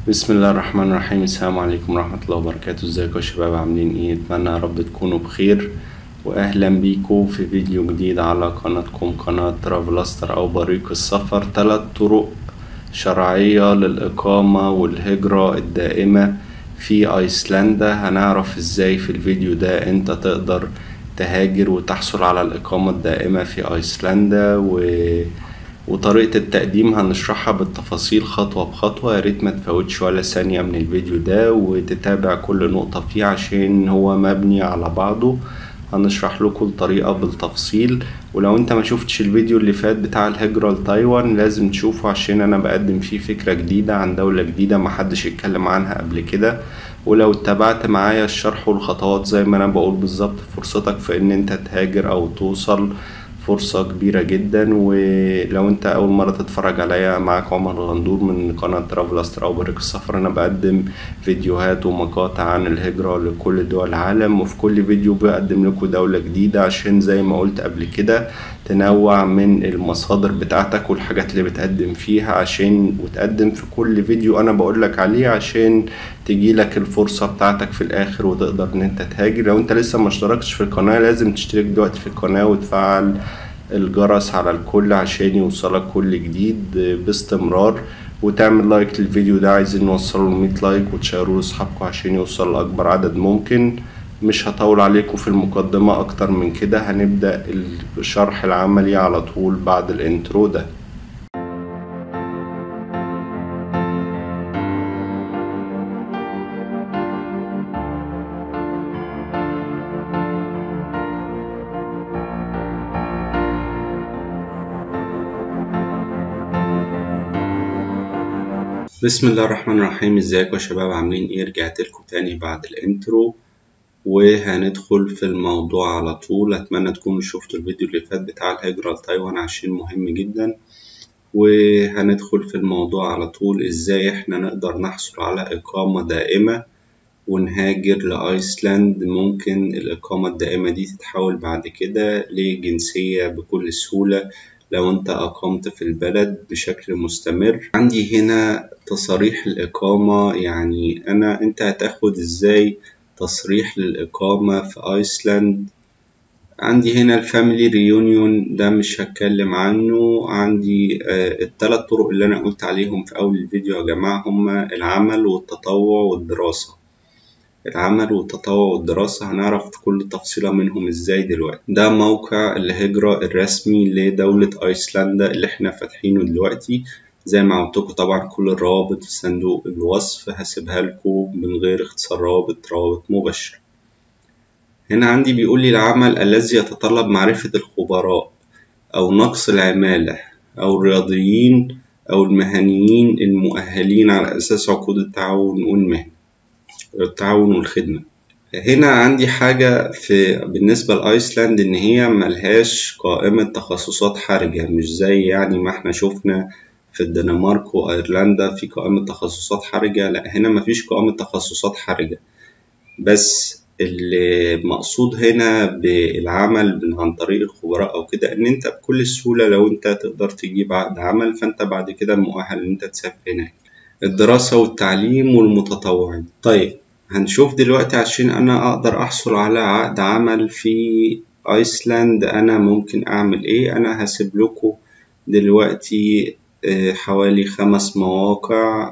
بسم الله الرحمن الرحيم السلام عليكم ورحمة الله وبركاته ازيكم يا شباب عاملين ايه اتمنى يا رب تكونوا بخير واهلا بيكم في فيديو جديد على قناتكم قناة ترافلاستر او بريق السفر تلات طرق شرعية للإقامة والهجرة الدائمة في ايسلندا هنعرف ازاي في الفيديو ده انت تقدر تهاجر وتحصل على الإقامة الدائمة في ايسلندا و... وطريقة التقديم هنشرحها بالتفاصيل خطوة بخطوة يا ريت ما تفوتش ولا ثانية من الفيديو ده وتتابع كل نقطة فيه عشان هو مبني على بعضه هنشرح لكم الطريقة بالتفصيل ولو انت ما شفتش الفيديو اللي فات بتاع الهجرة لتايوان لازم تشوفه عشان انا بقدم فيه فكرة جديدة عن دولة جديدة محدش اتكلم عنها قبل كده ولو اتبعت معايا الشرح والخطوات زي ما انا بقول بالظبط فرصتك في ان انت تهاجر او توصل فرصة كبيرة جدا ولو انت اول مرة تتفرج عليا معاك عمر غندور من قناة ترافلاستر او بريق السفر انا بقدم فيديوهات ومقاطع عن الهجرة لكل دول العالم وفي كل فيديو بقدم لكم دولة جديدة عشان زي ما قلت قبل كده تنوع من المصادر بتاعتك والحاجات اللي بتقدم فيها عشان وتقدم في كل فيديو انا بقولك عليه عشان تجيلك الفرصة بتاعتك في الاخر وتقدر ان انت تهاجر لو انت لسه ما اشتركتش في القناة لازم تشترك دلوقتي في القناة وتفعل الجرس على الكل عشان يوصلك كل جديد باستمرار وتعمل لايك للفيديو ده عايزين نوصله لمية لايك وتشيروه لاصحابكم عشان يوصل لأكبر عدد ممكن مش هطول عليكم في المقدمة أكتر من كده هنبدأ الشرح العملي على طول بعد الانترو ده بسم الله الرحمن الرحيم ازيكم يا شباب عاملين ايه رجعت لكم تاني بعد الانترو وهندخل في الموضوع على طول اتمنى تكونوا شفتوا الفيديو اللي فات بتاع الهجرة لتايوان عشان مهم جدا وهندخل في الموضوع على طول ازاي احنا نقدر نحصل على اقامة دائمة ونهاجر لأيسلاند ممكن الإقامة الدائمة دي تتحول بعد كده لجنسية بكل سهولة لو انت اقمت في البلد بشكل مستمر عندي هنا تصاريح الاقامة يعني انا انت هتاخد ازاي تصريح للاقامة في ايسلاند عندي هنا الفاميلي ريونيون ده مش هتكلم عنه عندي آه الثلاث طرق اللي انا قلت عليهم في اول الفيديو يا جماعة هما العمل والتطوع والدراسة العمل والتطوع والدراسة هنعرف كل تفصيلة منهم ازاي دلوقتي ده موقع الهجرة الرسمي لدولة ايسلندا اللي احنا فاتحينه دلوقتي زي ما قلتلكوا طبعا كل الروابط في صندوق الوصف هسيبها لكم من غير اختصار روابط روابط مباشرة هنا عندي بيقول لي العمل الذي يتطلب معرفة الخبراء أو نقص العمالة أو الرياضيين أو المهنيين المؤهلين على أساس عقود التعاون والمهنة التعاون والخدمة هنا عندي حاجة في بالنسبة لأيسلاند إن هي ملهاش قائمة تخصصات حرجة مش زي يعني ما احنا شفنا في الدنمارك وأيرلندا في قائمة تخصصات حرجة لا هنا مفيش قائمة تخصصات حرجة بس اللي مقصود هنا بالعمل عن طريق الخبراء أو كده إن أنت بكل سهولة لو أنت تقدر تجيب عقد عمل فأنت بعد كده مؤهل إن أنت تسافر هناك الدراسة والتعليم والمتطوعين طيب هنشوف دلوقتي عشان أنا أقدر أحصل على عقد عمل في أيسلاند أنا ممكن أعمل إيه أنا هسيب لكم دلوقتي حوالي خمس مواقع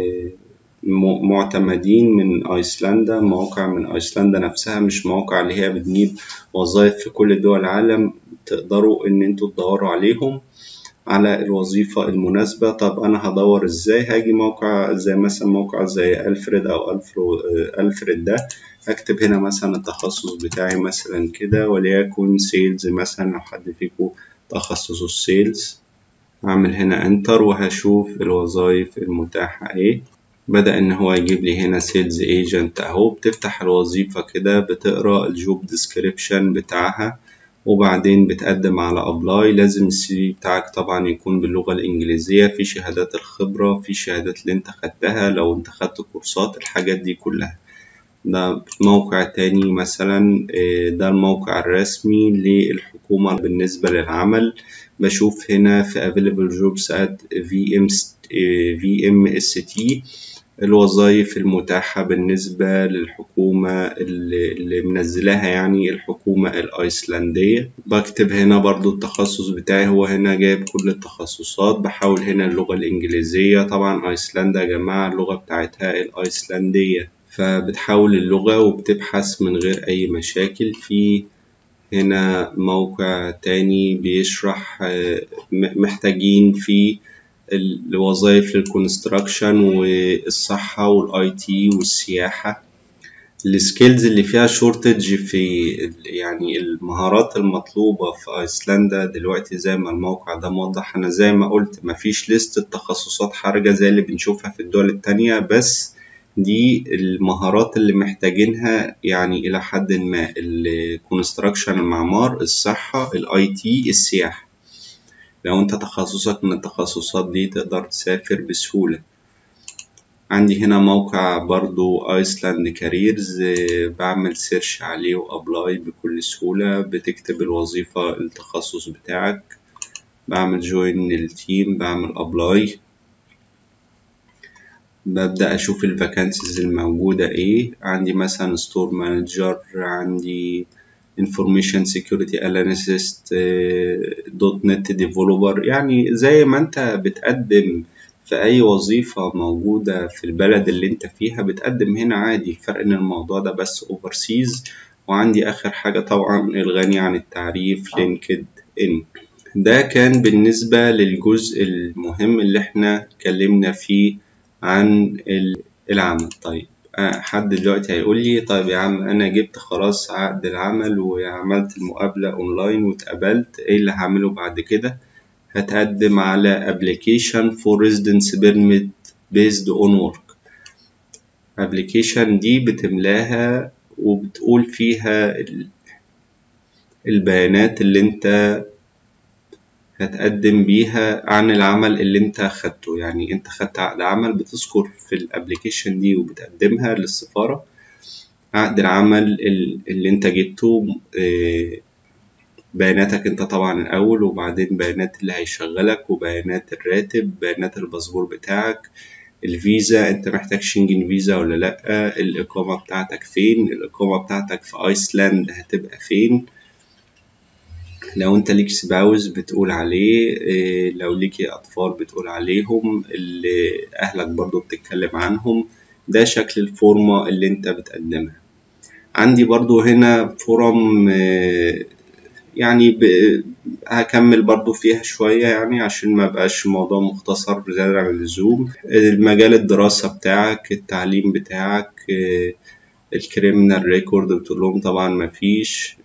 معتمدين من أيسلندا مواقع من أيسلندا نفسها مش مواقع اللي هي بتجيب وظائف في كل دول العالم تقدروا إن انتوا تدوروا عليهم على الوظيفة المناسبة طب أنا هدور إزاي هاجي موقع زي مثلا موقع زي ألفريد أو ألفرو ألفريد ده هكتب هنا مثلا التخصص بتاعي مثلا كده وليكن سيلز مثلا لو حد فيكم تخصصه السيلز هعمل هنا انتر وهشوف الوظائف المتاحة ايه بدأ ان هو يجيب لي هنا سيلز ايجنت اهو بتفتح الوظيفة كده بتقرا الجوب ديسكريبشن بتاعها وبعدين بتقدم على ابلاي لازم السي بتاعك طبعا يكون باللغة الإنجليزية في شهادات الخبرة في شهادات اللي انت خدتها لو انت خدت كورسات الحاجات دي كلها ده موقع تاني مثلا ده الموقع الرسمي للحكومة بالنسبة للعمل بشوف هنا في available jobs at VM VMST الوظائف المتاحة بالنسبة للحكومة اللي اللي منزلاها يعني الحكومة الأيسلندية بكتب هنا برضو التخصص بتاعي هو هنا جايب كل التخصصات بحاول هنا اللغة الإنجليزية طبعا أيسلندا يا جماعة اللغة بتاعتها الأيسلندية فبتحول اللغة وبتبحث من غير أي مشاكل في هنا موقع تاني بيشرح آه، م- محتاجين فيه الوظائف للكونستراكشن والصحة والاي تي والسياحة السكيلز اللي فيها شورتج في ال- يعني المهارات المطلوبة في ايسلندا دلوقتي زي ما الموقع ده موضح انا زي ما قلت مفيش ليست تخصصات حرجة زي اللي بنشوفها في الدول التانية بس دي المهارات اللي محتاجينها يعني إلى حد ما الكونستراكشن المعمار الصحة الاي تي السياحة لو انت تخصصك من التخصصات دي تقدر تسافر بسهولة عندي هنا موقع برضو ايسلاند كاريرز بعمل سيرش عليه وابلاي بكل سهولة بتكتب الوظيفة التخصص بتاعك بعمل جوين التيم بعمل ابلاي ببدأ أشوف الفاكانسيز الموجودة إيه عندي مثلا ستور مانجر عندي information security analyst دوت نت ديفلوبر يعني زي ما انت بتقدم في اي وظيفة موجودة في البلد اللي انت فيها بتقدم هنا عادي الفرق ان الموضوع ده بس overseas وعندي اخر حاجة طبعا الغني عن التعريف لينكد ان ده كان بالنسبة للجزء المهم اللي احنا اتكلمنا فيه عن العمل طيب حد دلوقتي هيقول لي طيب يا عم انا جبت خلاص عقد العمل وعملت المقابلة اونلاين واتقبلت ايه اللي هعمله بعد كده هتقدم على application for residence permit based on work application دي بتملاها وبتقول فيها البيانات اللي انت هتقدم بيها عن العمل اللي انت خدته يعني انت خدت عقد عمل بتذكر في الابليكيشن دي وبتقدمها للسفارة عقد العمل اللي انت جبته بياناتك انت طبعا الاول وبعدين بيانات اللي هيشغلك وبيانات الراتب بيانات الباسبور بتاعك الفيزا انت محتاج شنجن فيزا ولا لا الاقامة بتاعتك فين الاقامة بتاعتك في ايسلاند هتبقى فين لو انت ليك سباوز بتقول عليه لو ليكي اطفال بتقول عليهم اللي اهلك برضو بتتكلم عنهم ده شكل الفورمة اللي انت بتقدمها عندي برضو هنا فورم يعني ب... هكمل برضو فيها شوية يعني عشان ما بقاش الموضوع مختصر زيادة عن اللزوم المجال الدراسة بتاعك التعليم بتاعك الكريمنال ريكورد بتقول لهم طبعا مفيش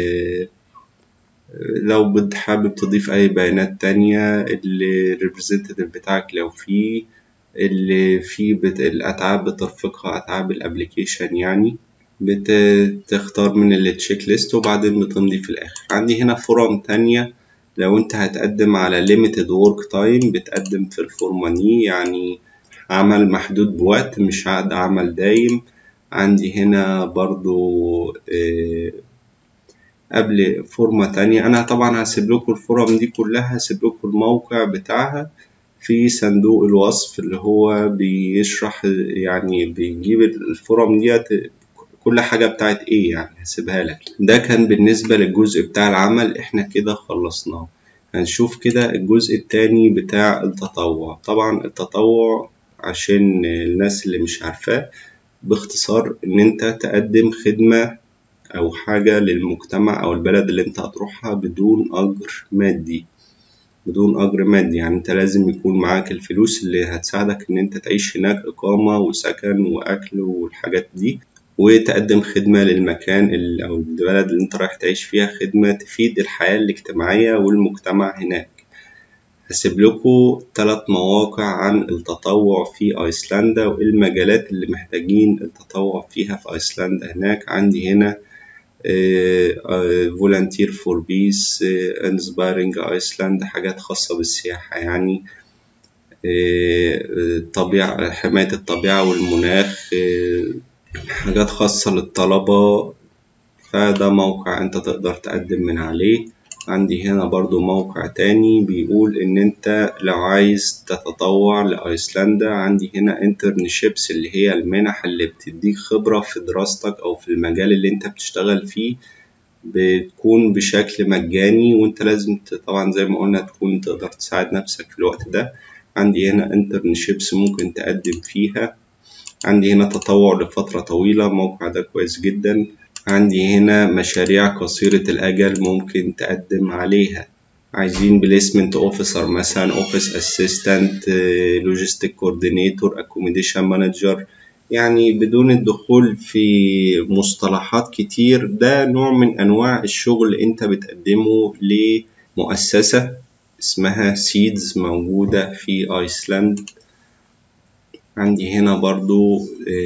لو بد حابب تضيف أي بيانات تانية الريبريزنتيف بتاعك لو فيه اللي فيه بت... الأتعاب بترفقها أتعاب الأبليكيشن يعني بتختار من التشيك ليست وبعدين بتمضي في الآخر عندي هنا فورم تانية لو أنت هتقدم على limited work time بتقدم في الفورمة دي يعني عمل محدود بوقت مش عقد عمل دايم عندي هنا برضو آه قبل فورمة تانية أنا طبعا هسيب لكم الفورم دي كلها هسيب لكم الموقع بتاعها في صندوق الوصف اللي هو بيشرح يعني بيجيب الفورم ديت كل حاجة بتاعت ايه يعني هسيبها لك ده كان بالنسبة للجزء بتاع العمل احنا كده خلصناه هنشوف كده الجزء التاني بتاع التطوع طبعا التطوع عشان الناس اللي مش عارفاه باختصار ان انت تقدم خدمة او حاجة للمجتمع او البلد اللي انت هتروحها بدون اجر مادي بدون اجر مادي يعني انت لازم يكون معاك الفلوس اللي هتساعدك ان انت تعيش هناك اقامة وسكن واكل والحاجات دي وتقدم خدمة للمكان أو البلد اللي أنت رايح تعيش فيها خدمة تفيد الحياة الاجتماعية والمجتمع هناك هسيب لكم ثلاث مواقع عن التطوع في أيسلندا وإيه المجالات اللي محتاجين التطوع فيها في أيسلندا هناك عندي هنا فولنتير فور بيس انسبايرنج ايسلاند حاجات خاصة بالسياحة يعني طبيعة حماية الطبيعة والمناخ حاجات خاصة للطلبة فده موقع انت تقدر تقدم من عليه عندي هنا برضو موقع تاني بيقول ان انت لو عايز تتطوع لايسلندا عندي هنا انترنشيبس اللي هي المنح اللي بتديك خبرة في دراستك او في المجال اللي انت بتشتغل فيه بتكون بشكل مجاني وانت لازم طبعا زي ما قلنا تكون تقدر تساعد نفسك في الوقت ده عندي هنا انترنشيبس ممكن تقدم فيها عندي هنا تطوع لفترة طويلة الموقع ده كويس جدا عندي هنا مشاريع قصيرة الأجل ممكن تقدم عليها عايزين بليسمنت اوفيسر مثلا اوفيس اسيستنت لوجيستيك كوردينيتور اكوميديشن مانجر يعني بدون الدخول في مصطلحات كتير ده نوع من انواع الشغل انت بتقدمه لمؤسسة اسمها سيدز موجودة في ايسلاند عندي هنا برضو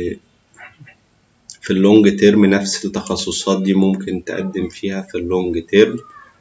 في اللونج تيرم نفس التخصصات دي ممكن تقدم فيها في اللونج تيرم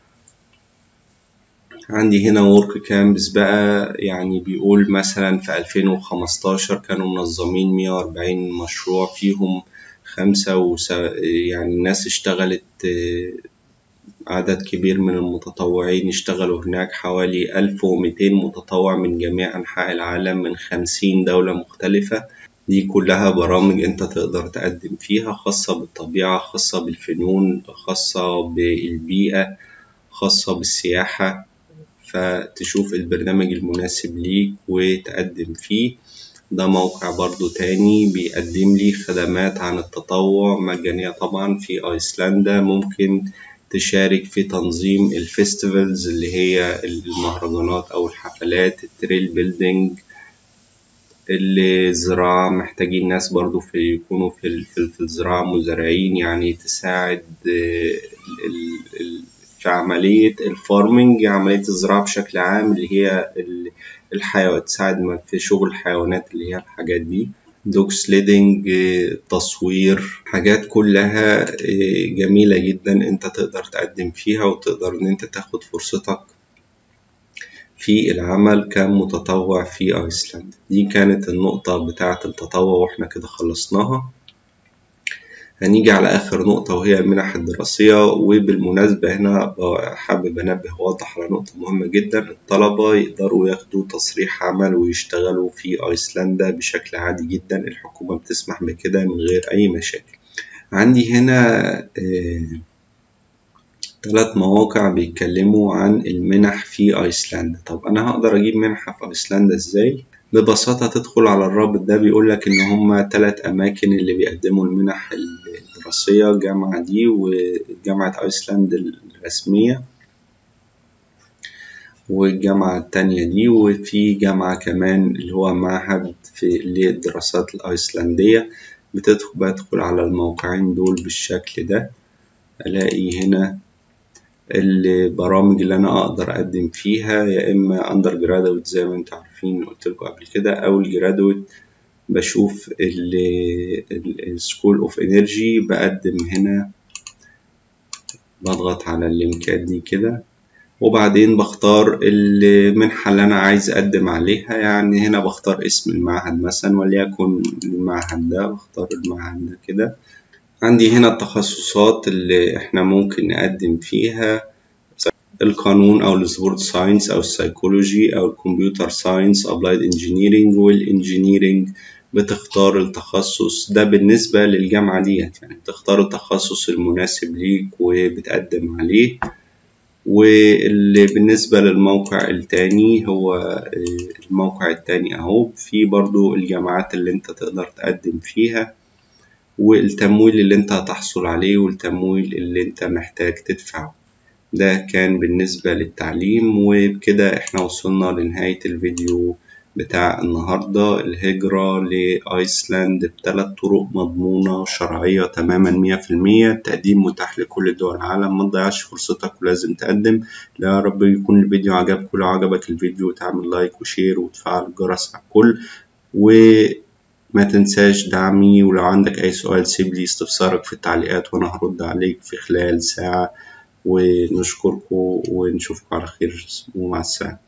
عندي هنا ورك كامبس بقى يعني بيقول مثلا في 2015 كانوا منظمين 140 مشروع فيهم خمسة وس... يعني الناس اشتغلت عدد كبير من المتطوعين اشتغلوا هناك حوالي 1200 متطوع من جميع أنحاء العالم من 50 دولة مختلفة دي كلها برامج انت تقدر تقدم فيها خاصة بالطبيعة خاصة بالفنون خاصة بالبيئة خاصة بالسياحة فتشوف البرنامج المناسب ليك وتقدم فيه ده موقع برضو تاني بيقدم لي خدمات عن التطوع مجانية طبعا في ايسلندا ممكن تشارك في تنظيم الفيستيفالز اللي هي المهرجانات او الحفلات التريل بيلدينج الزراعة محتاجين ناس برضو في يكونوا في, في, في الزراعة مزارعين يعني تساعد في عملية الفارمنج عملية الزراعة بشكل عام اللي هي الحيوان تساعد في شغل الحيوانات اللي هي الحاجات دي دوج سليدنج تصوير حاجات كلها جميلة جدا انت تقدر تقدم فيها وتقدر ان انت تاخد فرصتك في العمل كمتطوع في ايسلندا دي كانت النقطة بتاعة التطوع واحنا كده خلصناها هنيجي على آخر نقطة وهي المنح الدراسية وبالمناسبة هنا حابب أنبه واضح على نقطة مهمة جدا الطلبة يقدروا ياخدوا تصريح عمل ويشتغلوا في أيسلندا بشكل عادي جدا الحكومة بتسمح بكده من غير أي مشاكل عندي هنا ثلاث مواقع بيتكلموا عن المنح في أيسلندا طب أنا هقدر أجيب منحة في أيسلندا إزاي؟ ببساطة تدخل على الرابط ده بيقولك إن هما تلات أماكن اللي بيقدموا المنح الدراسية الجامعة دي وجامعة أيسلند الرسمية والجامعة التانية دي وفي جامعة كمان اللي هو معهد في للدراسات الأيسلندية بتدخل بدخل على الموقعين دول بالشكل ده ألاقي هنا البرامج اللي أنا أقدر أقدم فيها يا إما أندر جرادويت زي ما أنتوا عارفين قلت لكم قبل كده أو الجرادويت بشوف السكول اوف انرجي بقدم هنا بضغط على اللينكات دي كده وبعدين بختار المنحة اللي أنا عايز أقدم عليها يعني هنا بختار اسم المعهد مثلا وليكن المعهد ده بختار المعهد ده كده عندي هنا التخصصات اللي احنا ممكن نقدم فيها القانون او السبورت ساينس او السيكولوجي او الكمبيوتر ساينس ابلايد انجينيرينج والانجينيرينج بتختار التخصص ده بالنسبة للجامعة ديت يعني بتختار التخصص المناسب ليك وبتقدم عليه واللي بالنسبة للموقع التاني هو الموقع التاني اهو في برضو الجامعات اللي انت تقدر تقدم فيها والتمويل اللي انت هتحصل عليه والتمويل اللي انت محتاج تدفعه ده كان بالنسبة للتعليم وبكده احنا وصلنا لنهاية الفيديو بتاع النهاردة الهجرة لأيسلاند بثلاث طرق مضمونة شرعية تماما مية في المية التقديم متاح لكل دول العالم ما تضيعش فرصتك ولازم تقدم يا رب يكون الفيديو عجبك ولو عجبك الفيديو تعمل لايك وشير وتفعل الجرس على الكل وما تنساش دعمي ولو عندك أي سؤال سيب لي استفسارك في التعليقات وأنا هرد عليك في خلال ساعة ونشكركم ونشوفكم على خير ومع السلامة